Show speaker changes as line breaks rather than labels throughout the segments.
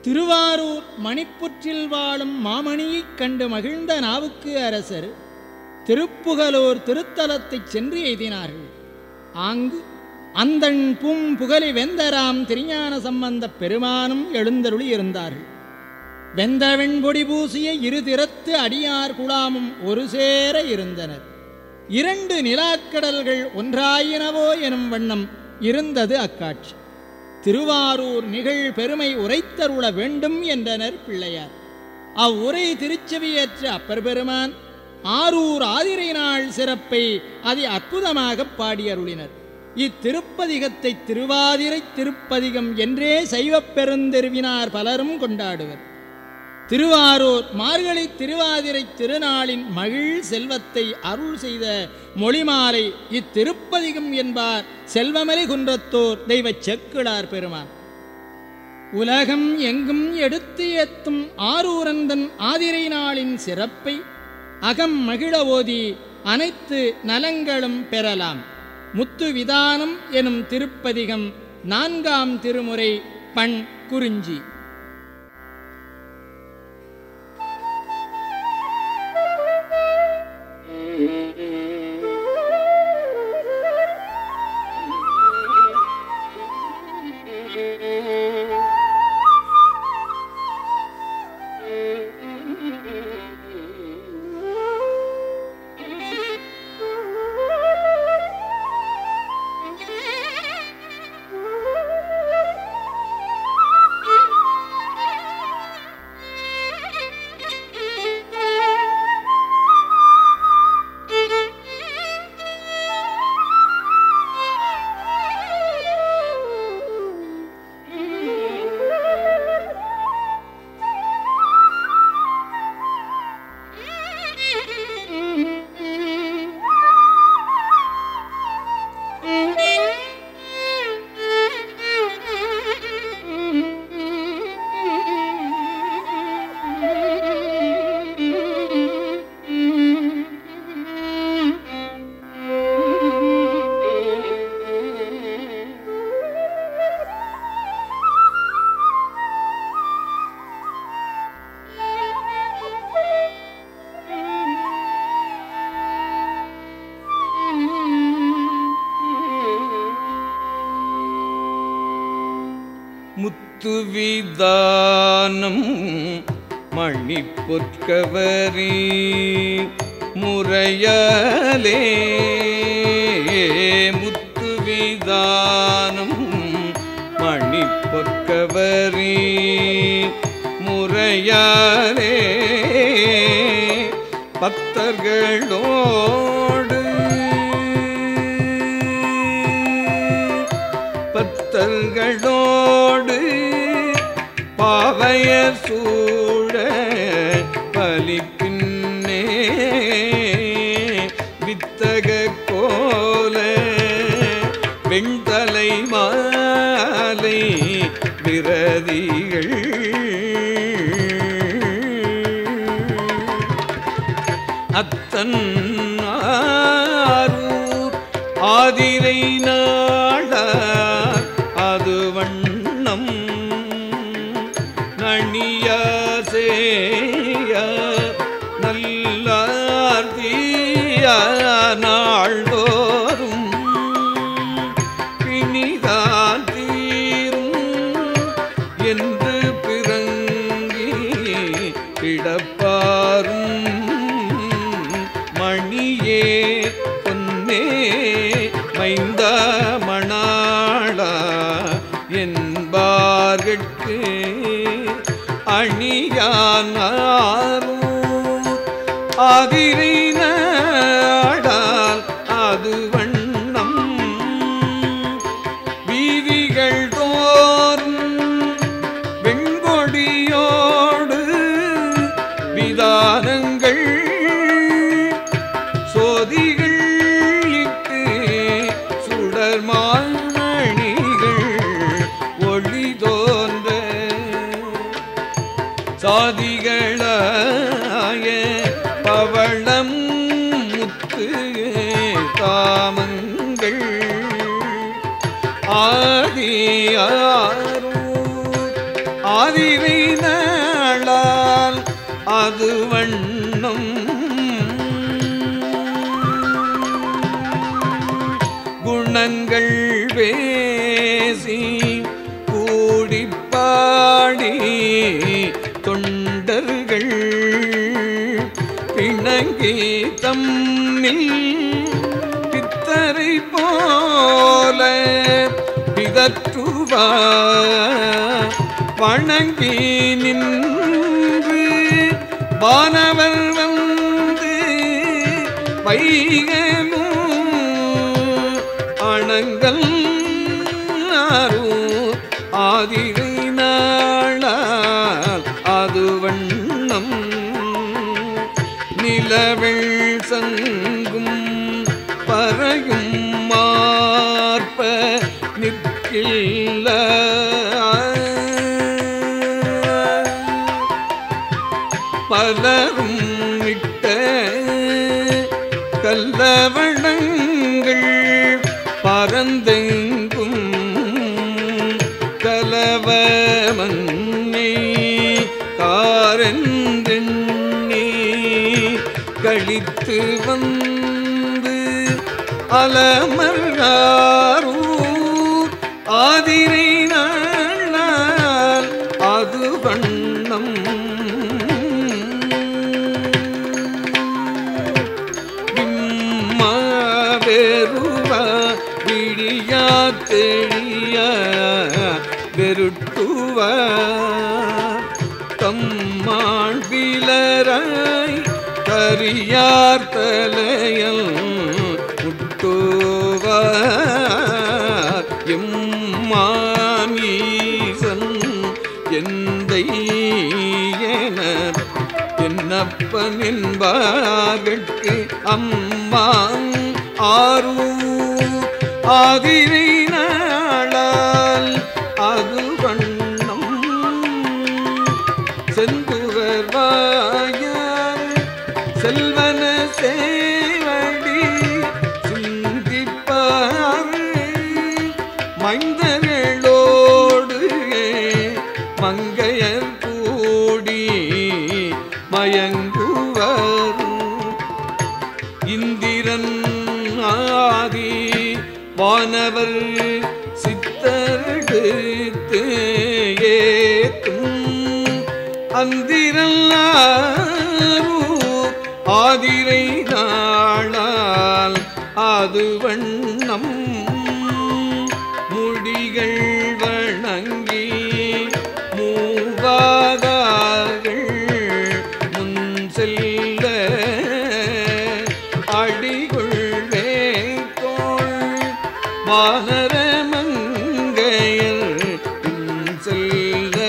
திருவாரூர் மணிப்புற்றில் வாழும் மாமணியைக் கண்டு மகிழ்ந்த நாவுக்கு அரசர் திருப்புகலூர் திருத்தலத்தைச் சென்று எய்தினார்கள் ஆங்கு அந்தண் பூம் புகழி வெந்தராம் திருஞான சம்பந்தப் பெருமானும் எழுந்தருளி இருந்தார்கள் வெந்தவெண் பொடி பூசிய இரு திறத்து அடியார் குழாமும் ஒரு சேர இருந்தனர் இரண்டு நிலாக்கடல்கள் ஒன்றாயினவோ எனும் வண்ணம் இருந்தது அக்காட்சி திருவாரூர் நிகழ் பெருமை உரைத்தருள வேண்டும் என்றனர் பிள்ளையார் அவ்வுரை திருச்செவியேற்ற அப்பர் பெருமான் ஆரூர் ஆதிரை நாள் சிறப்பை அதி அற்புதமாகப் பாடியருளினர் இத்திருப்பதிகத்தை திருவாதிரை திருப்பதிகம் என்றே சைவப் பெருந்தெருவினார் பலரும் கொண்டாடுவர் திருவாரூர் மார்கழி திருவாதிரை திருநாளின் மகிழ் செல்வத்தை அருள் செய்த மொழிமாலை இத்திருப்பதிகம் என்பார் செல்வமலை குன்றத்தோர் தெய்வ செக்கிழார் பெருமான் உலகம் எங்கும் எடுத்து ஏத்தும் ஆரூரந்தன் ஆதிரை நாளின் சிறப்பை அகம் மகிழ ஓதி அனைத்து நலங்களும் பெறலாம் முத்து விதானம் எனும் திருப்பதிகம் நான்காம் திருமுறை பண் குறிஞ்சி
முத்துவிதானம் மணிப்பொற்கவரி முறையாலே முத்துவிதானம் மணிப்பொற்கவரி முறையாலே பக்தர்களோடு பத்தர்களோடு பாவையர் சூழ பலிப்பின்னே வித்தக கோல வெண்தலை மாலை விரதிகள் அத்தன் ஆரூர் ஆதிரை நாடார் அது வண்ணம் நணியாசேய நல்லார்த்திய நாள்தோறும் பிணிதான் தீரும் என்று பிறங்கி கிடப்பாரும் மணியே பொன்னே மைந்த மணாளா என்பார்கட்கு அணியானாரும் ஆதிரை நாடால் அது வண்ணம் வீதிகள் தோறும் வெண்கொடியோடு விதானங்கள் சோதிகள் இட்டு சுடர் மாமணிகள் ஒளி தோன்ற சாதிகளாய பவளம் முத்து தாமங்கள் ஆதியாரோ ஆதிரை அது வண்ணம் குணங்கள் பேசி கூடிப்பாடி தொண்டர்கள் பிணங்கி தம்மில் பித்தரை போல பிதற்றுவார் வணங்கி நின்று வானவர் வந்து வைகலும் அணங்கள் ஆதிரை நாளால் அது வண்ணம் நிலவெள் சங்கும் பறையும் மார்ப நிற்கில்ல பலரும் இட்ட கல்லவணங்கள் பரந்தெங்கும் கலவ மன்னை காரென்றெண்ணி கழித்து வந்து அலமர்காரூர் ஆதிரை நாள் அது வண்ணம் வெருவ விடியா தெளிய வெருட்டுவ தம்மான் பிலராய் கரியார் தலையல் முட்டுவ எம்மாமீசன் எந்தை என என்னப்பன் என்பார்கட்கு அம்மா ஆரூ ஆதிரை நாளால் அது வண்ணம் செந்துவர் வாயார் செல்வன சேவடி சிந்திப்பார் மைந்தர்களோடு மங்கையர் கூடி மயங்குவர் இந்திரன் ஆதி வானவர் சித்தரெடுத்து ஏத்தும் அந்திரல்லாரூ ஆதிரை நாளால் அது வண்ணம் முடிகள் வணங்கி மூவாதார்கள் முன் செல்ல அடிகுள் வேங்கோள் வானர மங்கையர் பின் செல்ல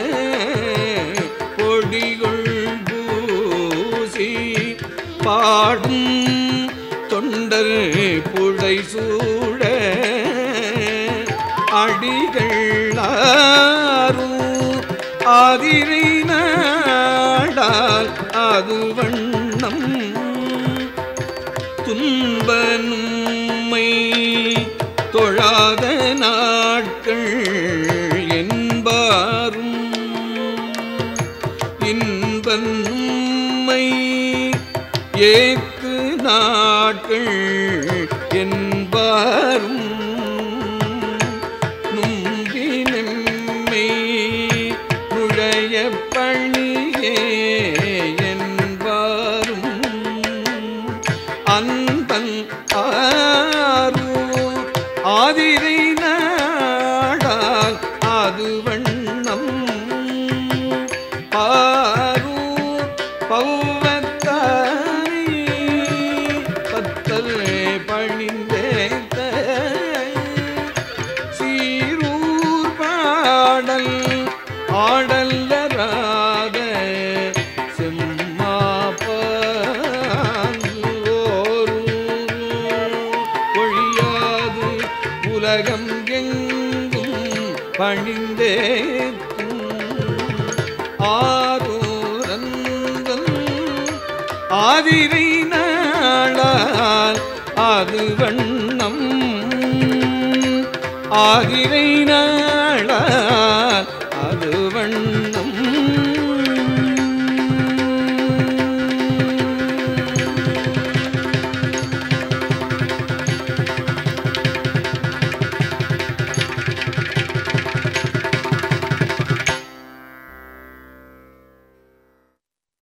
பொடிகுள் பூசி பாடும் தொண்டர் புழை சூழ அடிகள் ஆரும் ஆதிரை நாடால் அது வண்ணம் துன்பனும்மை தொழாத நாட்கள் என்பாரும் இன்பன்மை ஏக்கு நாட்கள் என்பாரும் நும்பினம்மை நுழைய பணியே என்பாரும் அன்பன் ஆரூ ஆதிரை நாடால் அது வண்ணம் ஆரூ பௌவத்தாய் பத்தல் பணிந்தேத்த சீரூர் பாடல் ஆடல்லராத செம்மாப்போரும் ஒழியாது உலகம் எங்கும் பணிந்தேத்தும் ஆரூரந்தன் ஆதிரை நாளால் அது வண்ணம் ஆதிரை நாளால்